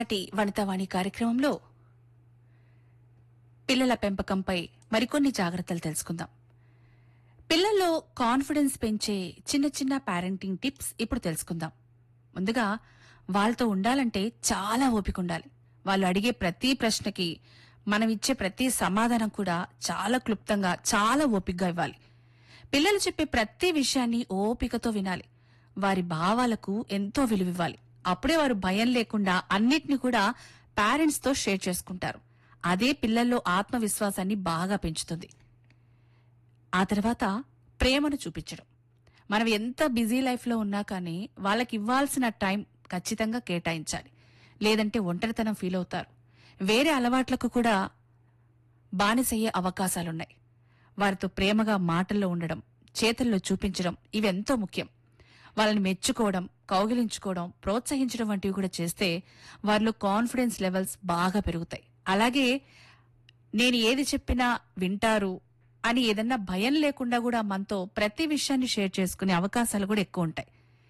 నాటి వనితావాణి కార్యక్రమంలో పిల్లల పెంపకంపై మరికొన్ని జాగ్రత్తలు తెలుసుకుందాం పిల్లల్లో కాన్ఫిడెన్స్ పెంచే చిన్న చిన్న పేరెంటింగ్ టిప్స్ ఇప్పుడు తెలుసుకుందాం ముందుగా వాళ్ళతో ఉండాలంటే చాలా ఓపిక ఉండాలి వాళ్ళు అడిగే ప్రతి ప్రశ్నకి మనం ఇచ్చే ప్రతి సమాధానం కూడా చాలా క్లుప్తంగా చాలా ఓపికగా ఇవ్వాలి పిల్లలు చెప్పే ప్రతి విషయాన్ని ఓపికతో వినాలి వారి భావాలకు ఎంతో విలువివ్వాలి అప్పుడే వారు భయం లేకుండా అన్నిటిని కూడా పేరెంట్స్ తో షేర్ చేసుకుంటారు అదే పిల్లల్లో ఆత్మవిశ్వాసాన్ని బాగా పెంచుతుంది ఆ తర్వాత ప్రేమను చూపించడం మనం ఎంత బిజీ లైఫ్లో ఉన్నా కానీ వాళ్ళకి ఇవ్వాల్సిన టైం ఖచ్చితంగా కేటాయించాలి లేదంటే ఒంటరితనం ఫీల్ అవుతారు వేరే అలవాట్లకు కూడా బానిసయ్యే అవకాశాలున్నాయి వారితో ప్రేమగా మాటల్లో ఉండడం చేతుల్లో చూపించడం ఇవి ఎంతో ముఖ్యం వాళ్ళని మెచ్చుకోవడం కౌగిలించుకోవడం ప్రోత్సహించడం వంటివి కూడా చేస్తే వారిలో కాన్ఫిడెన్స్ లెవెల్స్ బాగా పెరుగుతాయి అలాగే నేను ఏది చెప్పినా వింటారు అని ఏదన్నా భయం లేకుండా కూడా మనతో ప్రతి విషయాన్ని షేర్ చేసుకునే అవకాశాలు కూడా ఎక్కువ ఉంటాయి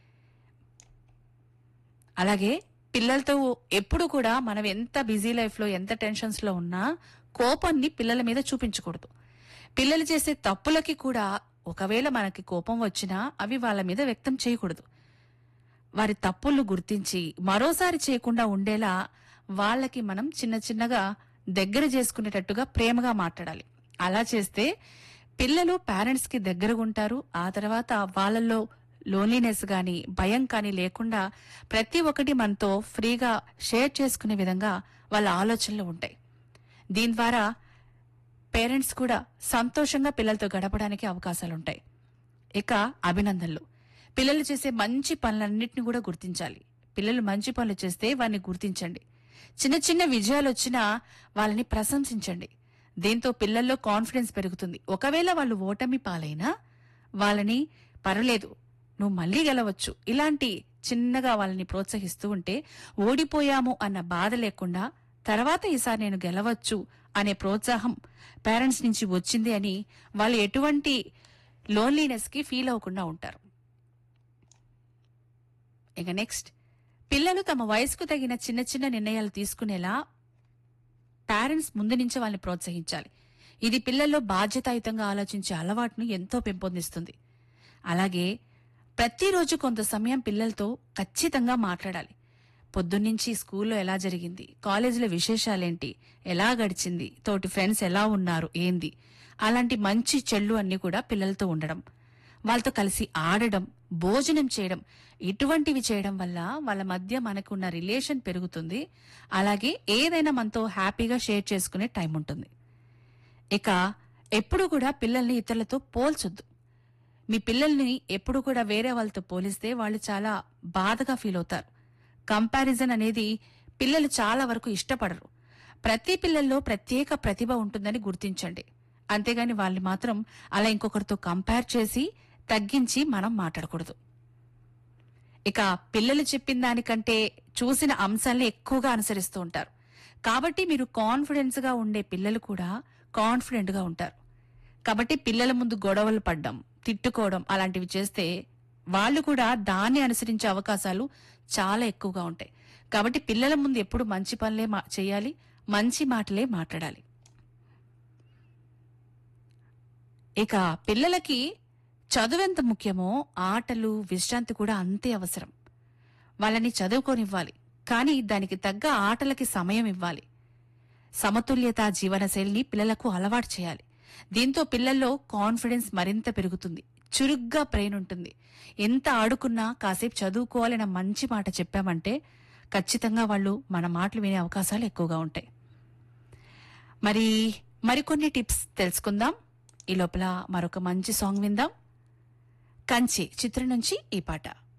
అలాగే పిల్లలతో ఎప్పుడు కూడా మనం ఎంత బిజీ లైఫ్ లో ఎంత టెన్షన్స్ లో ఉన్నా కోపాన్ని పిల్లల మీద చూపించకూడదు పిల్లలు చేసే తప్పులకి కూడా ఒకవేళ మనకి కోపం వచ్చినా అవి వాళ్ళ మీద వ్యక్తం చేయకూడదు వారి తప్పులను గుర్తించి మరోసారి చేయకుండా ఉండేలా వాళ్ళకి మనం చిన్న చిన్నగా దగ్గర చేసుకునేటట్టుగా ప్రేమగా మాట్లాడాలి అలా చేస్తే పిల్లలు పేరెంట్స్ కి దగ్గరగా ఉంటారు ఆ తర్వాత వాళ్ళల్లో లోన్లీనెస్ గాని భయం కానీ లేకుండా ప్రతి ఒక్కటి మనతో ఫ్రీగా షేర్ చేసుకునే విధంగా వాళ్ళ ఆలోచనలు ఉంటాయి దీని ద్వారా పేరెంట్స్ కూడా సంతోషంగా పిల్లలతో గడపడానికి అవకాశాలుంటాయి ఇక అభినందనలు పిల్లలు చేసే మంచి పనులన్నింటినీ కూడా గుర్తించాలి పిల్లలు మంచి పనులు చేస్తే వారిని గుర్తించండి చిన్న చిన్న విజయాలు వచ్చినా వాళ్ళని ప్రశంసించండి దీంతో పిల్లల్లో కాన్ఫిడెన్స్ పెరుగుతుంది ఒకవేళ వాళ్ళు ఓటమి పాలైనా వాళ్ళని పర్వాలేదు నువ్వు మళ్ళీ గెలవచ్చు ఇలాంటి చిన్నగా వాళ్ళని ప్రోత్సహిస్తూ ఉంటే ఓడిపోయాము అన్న బాధ లేకుండా తర్వాత ఈసారి నేను గెలవచ్చు అనే ప్రోత్సాహం పేరెంట్స్ నుంచి వచ్చింది అని వాళ్ళు ఎటువంటి లోన్లీనెస్ కి ఫీల్ అవ్వకుండా ఉంటారు ఇక నెక్స్ట్ పిల్లలు తమ వయసుకు తగిన చిన్న చిన్న నిర్ణయాలు తీసుకునేలా పేరెంట్స్ ముందు నుంచి వాళ్ళని ప్రోత్సహించాలి ఇది పిల్లల్లో బాధ్యతాయుతంగా ఆలోచించే అలవాటును ఎంతో పెంపొందిస్తుంది అలాగే ప్రతిరోజు కొంత సమయం పిల్లలతో ఖచ్చితంగా మాట్లాడాలి పొద్దున్నుంచి స్కూల్లో ఎలా జరిగింది కాలేజీలో విశేషాలేంటి ఎలా గడిచింది తోటి ఫ్రెండ్స్ ఎలా ఉన్నారు ఏంది అలాంటి మంచి చెళ్ళు అన్ని కూడా పిల్లలతో ఉండడం వాళ్ళతో కలిసి ఆడడం భోజనం చేయడం ఇటువంటివి చేయడం వల్ల వాళ్ళ మధ్య మనకున్న రిలేషన్ పెరుగుతుంది అలాగే ఏదైనా మనతో హ్యాపీగా షేర్ చేసుకునే టైం ఉంటుంది ఇక ఎప్పుడు కూడా పిల్లల్ని ఇతరులతో పోల్చొద్దు మీ పిల్లల్ని ఎప్పుడు కూడా వేరే వాళ్ళతో పోలిస్తే వాళ్ళు చాలా బాధగా ఫీల్ అవుతారు కంపారిజన్ అనేది పిల్లలు చాలా వరకు ఇష్టపడరు ప్రతి పిల్లల్లో ప్రత్యేక ప్రతిభ ఉంటుందని గుర్తించండి అంతేగాని వాళ్ళు మాత్రం అలా ఇంకొకరితో కంపేర్ చేసి తగ్గించి మనం మాట్లాడకూడదు ఇక పిల్లలు చెప్పిన దానికంటే చూసిన అంశాల్ని ఎక్కువగా అనుసరిస్తూ ఉంటారు కాబట్టి మీరు కాన్ఫిడెన్స్ గా ఉండే పిల్లలు కూడా కాన్ఫిడెంట్ గా ఉంటారు కాబట్టి పిల్లల ముందు గొడవలు పడ్డం తిట్టుకోవడం అలాంటివి చేస్తే వాళ్ళు కూడా దాన్ని అనుసరించే అవకాశాలు చాలా ఎక్కువగా ఉంటాయి కాబట్టి పిల్లల ముందు ఎప్పుడు మంచి పనులే మా- చేయాలి మంచి మాటలే మాట్లాడాలి ఇక పిల్లలకి చదువెంత ముఖ్యమో ఆటలు విశ్రాంతి కూడా అంతే అవసరం వాళ్ళని చదువుకోనివ్వాలి కానీ దానికి తగ్గ ఆటలకి సమయం ఇవ్వాలి సమతుల్యత జీవనశైలిని పిల్లలకు అలవాటు చేయాలి దీంతో పిల్లల్లో కాన్ఫిడెన్స్ మరింత పెరుగుతుంది చురుగ్గా బ్రెయిన్ ఉంటుంది ఎంత ఆడుకున్నా కాసేపు చదువుకోవాలన్న మంచి మాట చెప్పామంటే ఖచ్చితంగా వాళ్ళు మన మాటలు వినే అవకాశాలు ఎక్కువగా ఉంటాయి మరి మరికొన్ని టిప్స్ తెలుసుకుందాం ఈ లోపల మరొక మంచి సాంగ్ విందాం కంచి చిత్రం నుంచి ఈ పాట